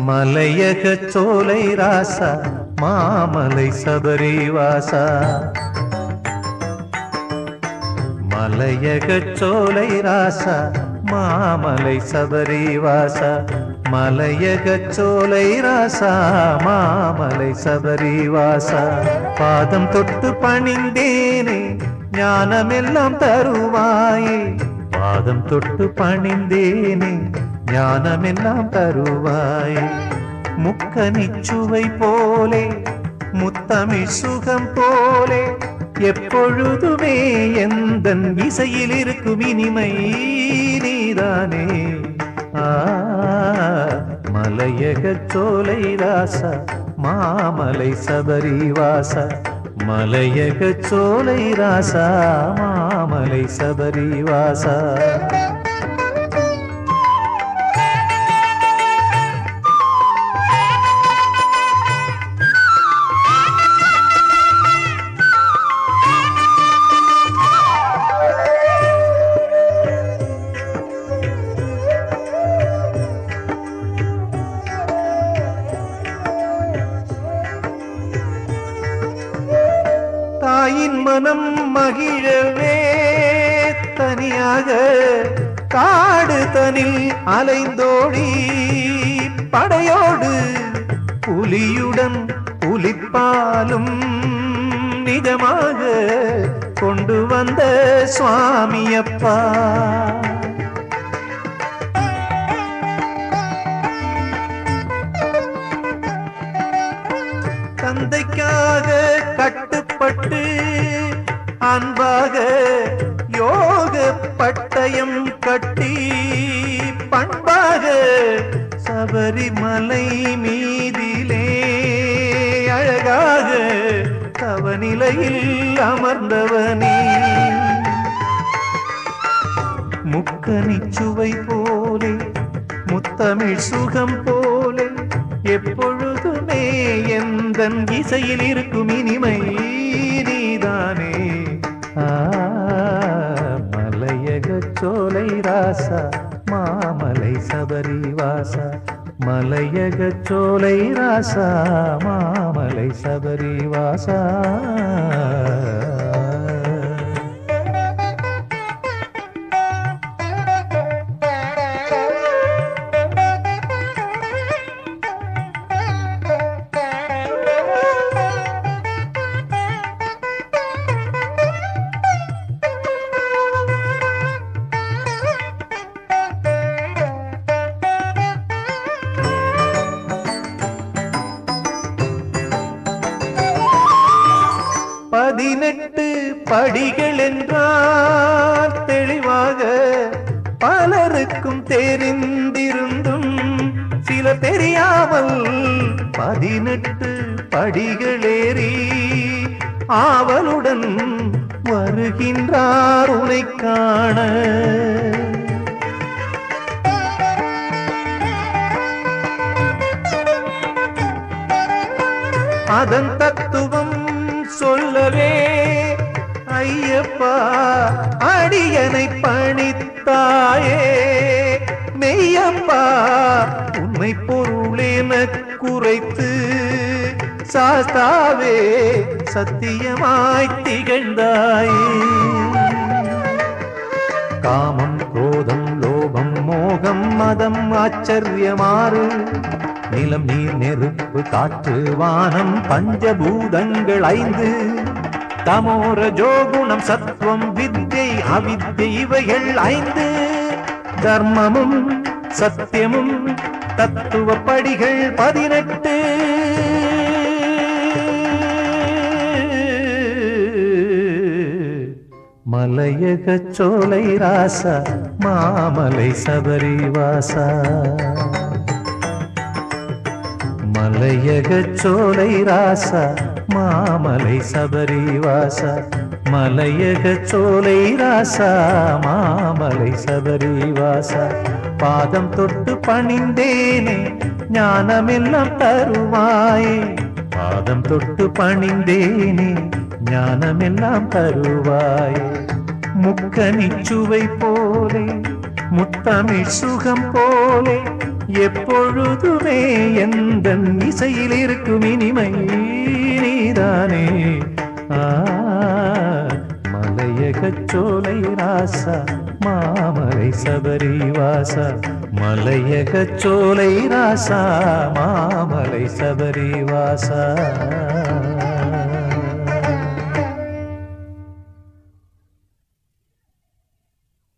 மலையக சோலை ராசா மாமலை சபரி வாசா மலையக சோலை ராசா மாமலை சபரி வாசா மலையக சோலை ராசா மாமலை சபரி வாசா பாதம் தொட்டு பணிந்தேனே ஞானமெல்லாம் தருவாயே பாதம் தொட்டு பணிந்தேனே ஞானமெல்லாம் தருவாயே முக்கனிச்சுவை போலே முத்தமிழ் சுகம் போலே எப்பொழுதுமே எந்த இசையில் இருக்கும் இனிமை நீதானே ஆ மலையக சோலை ராசா மாமலை சபரி வாசா மலையக சோலை ராசா மாமலை சபரி வாசா தாயின் மனம் மகிழவே தனியாக காடு தனில் அலைந்தோடி படையோடு புலியுடன் புலிப்பாலும் நிஜமாக கொண்டு வந்த சுவாமியப்பா தந்தைக்காக கட்டுப்பட்டு அன்பாக யோக பட்டயம் கட்டி பண்பாக சபரிமலை மீதிலே அழகாக தவநிலையில் அமர்ந்தவனே முக்கனிச்சுவை போலே முத்தமிழ் சுகம் போலே எப்பொழுதுமே எந்த இசையில் இருக்கும் இனிமை நீதானே ஆ, மலையக சோலை ராசா மாமலை சபரி வாசா மலையக சோலை ராசா மாமலை சபரி வாசா பதினெட்டு படிகள் என்றால் தெளிவாக பலருக்கும் தெரிந்திருந்தும் சில தெரியாமல் பதினெட்டு படிகளேறி ஆவலுடன் வருகின்றார் உனை காண அதன் தத்துவம் சொல்லவே ஐயப்பா அடியனை பணித்தாயே மெய்யப்பா உண்மை பொருளென குறைத்து சாஸ்தாவே சத்தியமாய் திகழ்ந்தாயே காமம் குரோதம் லோபம் மோகம் மதம் ஆச்சரியமாறு நிலம் நீர் நெருப்பு காற்று வானம் பஞ்சபூதங்கள் ஐந்து தமோர ஜோகுணம் சத்வம் வித்யை அவித்யை இவைகள் ஐந்து தர்மமும் சத்தியமும் தத்துவ படிகள் பதினெட்டு மலையக சோலை ராசா மாமலை சபரி வாசா மலையக சோலை ராசா மாமலை சபரி வாசா மலையக சோலை ராசா மாமலை சபரி வாசா பாதம் தொட்டு பணிந்தேனே ஞானமெல்லாம் தருவாயே பாதம் தொட்டு பணிந்தேனே ஞானமெல்லாம் தருவாயே முக்கனிச்சுவை போலே முத்தமிழ் சுகம் போலே எப்பொழுதுமே எந்த இசையில் இருக்கும் இனிமை நீதானே ஆ, மலையகச் சோலை ராசா மாமலை சபரி வாசா மலையகச் சோலை ராசா மாமலை சபரி வாசா